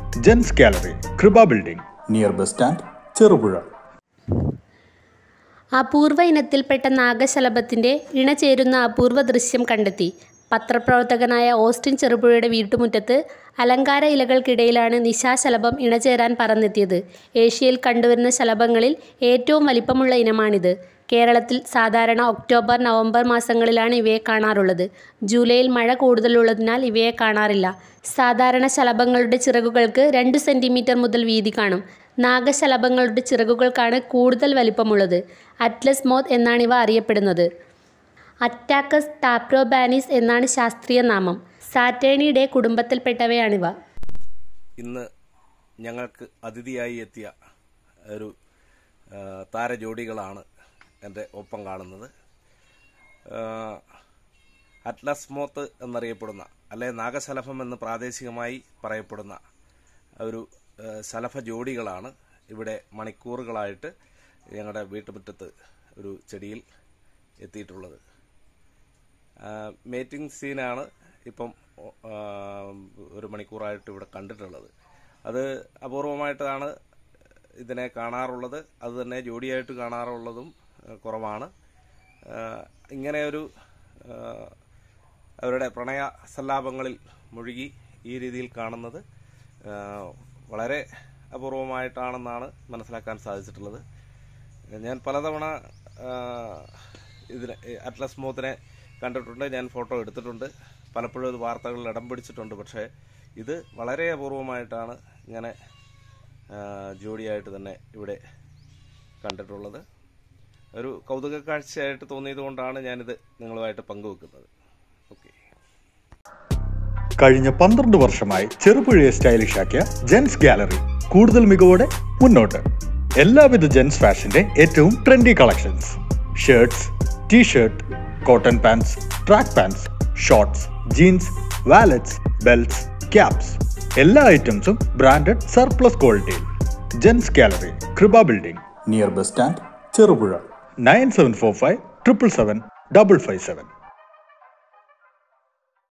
gents gallery Krupa building near bus stand Cherupuzha അപൂർവ ഇനത്തിൽപ്പെട്ട നാഗശലഭത്തിന്റെ ഇണചേരുന്ന അപൂർവ ദൃശ്യം കണ്ടെത്തി പത്രപ്രവർത്തകനായ ഓസ്റ്റിൻ ചെറുപുഴയുടെ വീട്ടുമുറ്റത്ത് അലങ്കാര ഇലകൾക്കിടയിലാണ് നിശാശലഭം ഇണചേരാൻ പറന്നെത്തിയത് ഏഷ്യയിൽ കണ്ടുവരുന്ന ശലഭങ്ങളിൽ ഏറ്റവും വലിപ്പമുള്ള ഇനമാണിത് കേരളത്തിൽ സാധാരണ ഒക്ടോബർ നവംബർ മാസങ്ങളിലാണ് ഇവയെ കാണാറുള്ളത് ജൂലൈയിൽ മഴ കൂടുതലുള്ളതിനാൽ ഇവയെ കാണാറില്ല സാധാരണ ശലഭങ്ങളുടെ ചിറകുകൾക്ക് രണ്ട് സെൻറ്റിമീറ്റർ മുതൽ വീതി കാണും നാഗശലഭങ്ങളുടെ ചിറകുകൾക്കാണ് കൂടുതൽ വലിപ്പമുള്ളത് അറ്റ്ലസ് മോത്ത് എന്നാണ് ഇവ അറിയപ്പെടുന്നത് അറ്റാക്കസ് ടാപ്രോബാനിസ് എന്നാണ് ശാസ്ത്രീയ നാമം സാറ്റേണിയുടെ കുടുംബത്തിൽപ്പെട്ടവയാണിവ ഇന്ന് ഞങ്ങൾക്ക് അതിഥിയായി എത്തിയ ഒരു ആ, താരജോഡികളാണ് എൻ്റെ ഒപ്പം കാണുന്നത് ആ, അറ്റ്ലസ് മോത്ത് എന്നറിയപ്പെടുന്ന അല്ലെ നാഗശലഭം എന്ന് പ്രാദേശികമായി പറയപ്പെടുന്ന ഒരു ആ, ശലഭ ജോഡികളാണ് ഇവിടെ മണിക്കൂറുകളായിട്ട് ഞങ്ങളുടെ വീട്ടുമുറ്റത്ത് ഒരു ചെടിയിൽ എത്തിയിട്ടുള്ളത് മേറ്റിംഗ് സീനാണ് ഇപ്പം ആ, ഒരു മണിക്കൂറായിട്ട് ഇവിടെ കണ്ടിട്ടുള്ളത് അത് അപൂർവമായിട്ടാണ് ഇതിനെ കാണാറുള്ളത് അത് തന്നെ ജോഡിയായിട്ട് കാണാറുള്ളതും ആ, കുറവാണ് ആ, ഇങ്ങനെ ഒരു ആ, അവരുടെ പ്രണയ സല്ലാപങ്ങളിൽ മുഴുകി ഈ രീതിയിൽ കാണുന്നത് ആ, വളരെ അപൂർവമായിട്ടാണെന്നാണ് മനസ്സിലാക്കാൻ സാധിച്ചിട്ടുള്ളത് ഞാൻ പലതവണ ആ, ഇതിനെ ഈ അറ്റ്ലസ് മോത്തിനെ കണ്ടിട്ടുണ്ട് ഞാൻ ഫോട്ടോ എടുത്തിട്ടുണ്ട് പലപ്പോഴും ഇത് വാർത്തകളിൽ ഇടം പിടിച്ചിട്ടുണ്ട് പക്ഷേ ഇത് വളരെ അപൂർവമായിട്ടാണ് ഇങ്ങനെ ആ, ജോഡിയായിട്ട് തന്നെ ഇവിടെ കണ്ടിട്ടുള്ളത് ഒരു കൗതുക കാഴ്ചയായിട്ട് തോന്നിയത് കൊണ്ടാണ് ഞാനിത് നിങ്ങളുമായിട്ട് പങ്കുവെക്കുന്നത് ഓക്കെ കഴിഞ്ഞ പന്ത്രണ്ട് വർഷമായി ചെറുപുഴയെ സ്റ്റൈലിഷ് ആക്കിയ ജെൻസ് ഗാലറി കൂടുതൽ മികവോടെ മുന്നോട്ട് എല്ലാവിധ ജെൻസ് ഫാഷന്റെ ഏറ്റവും trendy collections shirts T shirt cotton pants track pants shorts jeans wallets belts caps എല്ലാ ഐറ്റംസും ബ്രാൻഡഡ് സർപ്ലസ് ക്വാളിറ്റിയിൽ gents gallery Krupa building near bus stand Cherupuzha nine seven four five triple seven double five seven